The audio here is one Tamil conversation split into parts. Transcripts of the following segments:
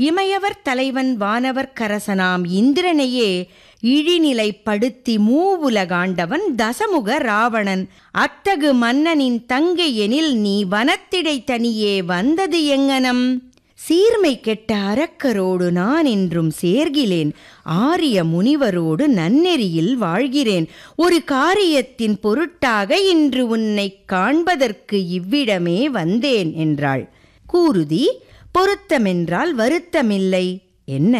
இமையவர் தலைவன் வானவர் கரசனாம் இந்திரனையே இழிநிலைப்படுத்தி மூவுலகாண்டவன் தசமுக ராவணன் அத்தகு மன்னனின் தங்கை எனில் நீ வனத்திடை தனியே வந்தது எங்கனம் சீர்மை கெட்ட அரக்கரோடு நான் என்றும் சேர்கிலேன் ஆரிய முனிவரோடு நன்னெறியில் வாழ்கிறேன் ஒரு காரியத்தின் பொருட்டாக இன்று உன்னை காண்பதற்கு இவ்விடமே வந்தேன் என்றாள் கூருதி பொருத்தமென்றால் வருத்தமில்லை என்ன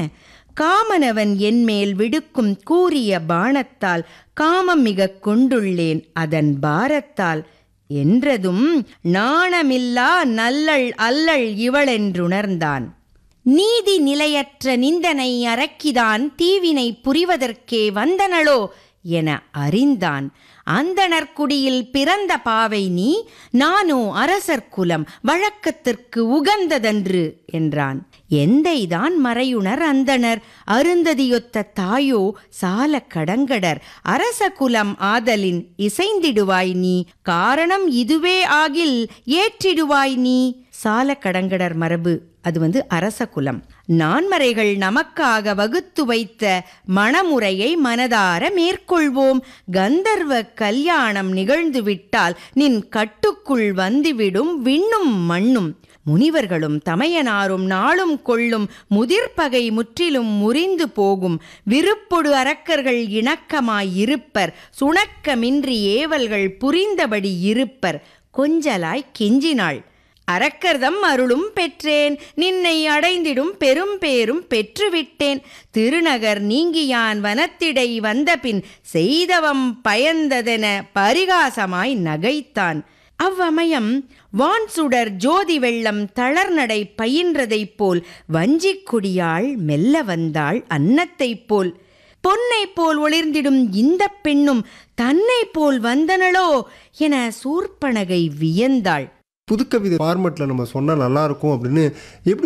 காமனவன் என்மேல் விடுக்கும் கூறிய பாணத்தால் காமம் மிகக் கொண்டுள்ளேன் அதன் பாரத்தால் என்றதும் நாணமில்லா நல்லள் அல்லள் இவளென்றுணர்ந்தான் நீதி நிலையற்ற நிந்தனை அரக்கிதான் தீவினை புரிவதற்கே வந்தனளோ என அறிந்தான் அந்தணர்குடியில் பிறந்த பாவை நீ நானோ அரசர் குலம் வழக்கத்திற்கு உகந்ததன்று என்றான் எந்தைதான் மறையுணர் அந்தணர் அருந்ததியொத்த தாயோ சால கடங்கடர் அரச குலம் ஆதலின் இசைந்திடுவாய் நீ காரணம் இதுவே ஆகில் ஏற்றிடுவாய் நீ சால கடங்கடர் மரபு அது வந்து அரச குலம் நான்மறைகள் நமக்காக வகுத்து வைத்த மணமுறையை மனதார மேற்கொள்வோம் கந்தர்வ கல்யாணம் நிகழ்ந்துவிட்டால் நின் கட்டுக்குள் வந்துவிடும் விண்ணும் மண்ணும் முனிவர்களும் தமையனாரும் நாளும் கொள்ளும் முதிர்பகை முற்றிலும் முறிந்து போகும் விருப்பொடு அரக்கர்கள் இணக்கமாய் இருப்பர் சுணக்கமின்றி ஏவல்கள் புரிந்தபடி இருப்பர் கொஞ்சலாய் கெஞ்சினாள் அரக்கர்தம் அருளும் பெற்றேன் நின்னை அடைந்திடும் பெரும் பேரும் பெற்றுவிட்டேன் திருநகர் நீங்கியான் வனத்திடை வந்தபின் செய்தவம் பயந்ததென பரிகாசமாய் நகைத்தான் அவ்வமயம் வான் சுடர் ஜோதி வெள்ளம் தளர்நடை பயின்றதைப் போல் வஞ்சிக் கொடியாள் மெல்ல வந்தாள் அன்னத்தைப் போல் பொன்னை போல் ஒளிர்ந்திடும் இந்த பெண்ணும் தன்னை போல் வந்தனளோ என சூர்ப்பனகை வியந்தாள் புதுக்கவிதை ஃபார்மெட்டில் நம்ம சொன்னால் நல்லா இருக்கும் அப்படின்னு எப்படி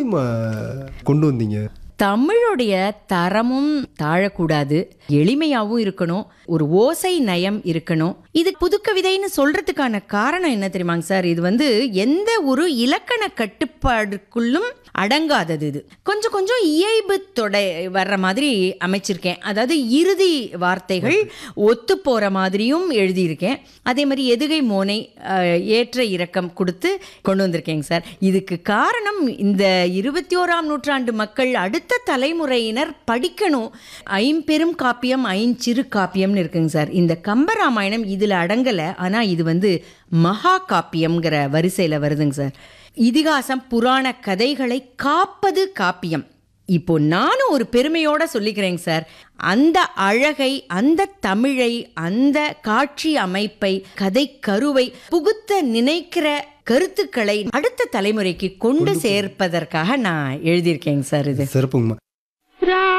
கொண்டு வந்தீங்க தமிழுடைய தரமும் தாழக்கூடாது எளிமையாகவும் இருக்கணும் ஒரு ஓசை நயம் இருக்கணும் இது புதுக்கவிதைன்னு சொல்றதுக்கான காரணம் என்ன தெரியுமாங்க சார் இது வந்து எந்த ஒரு இலக்கண கட்டுப்பாடுக்குள்ளும் அடங்காதது இது கொஞ்சம் கொஞ்சம் இயல்பு தொடை வர்ற மாதிரி அமைச்சிருக்கேன் அதாவது இறுதி வார்த்தைகள் ஒத்து போகிற மாதிரியும் எழுதியிருக்கேன் அதே மாதிரி எதுகை மோனை அஹ், ஏற்ற இறக்கம் கொடுத்து கொண்டு வந்திருக்கேங்க சார் இதுக்கு காரணம் இந்த இருபத்தி ஓராம் நூற்றாண்டு மக்கள் அடுத்த தலைமுறையினர் படிக்கணும் ஐம்பெரும் காப்பியம் ஐஞ்சிறு காப்பியம்னு இருக்குங்க சார் இந்த கம்பராமாயணம் இதில் அடங்கலை ஆனால் இது வந்து மகா காப்பியம்ங்கிற வரிசையில் வருதுங்க சார் இதிகாசம் புராண கதைகளை காப்பது காப்பியம் இப்போ நானும் ஒரு பெருமையோட சொல்லிக்கிறேங்க சார் அந்த அழகை அந்த தமிழை அந்த காட்சி அமைப்பை கதை கருவை புகுத்த நினைக்கிற கருத்துக்களை அடுத்த தலைமுறைக்கு கொண்டு சேர்ப்பதற்காக நான் எழுதியிருக்கேங்க சார் இது சிறப்புங்கம்மா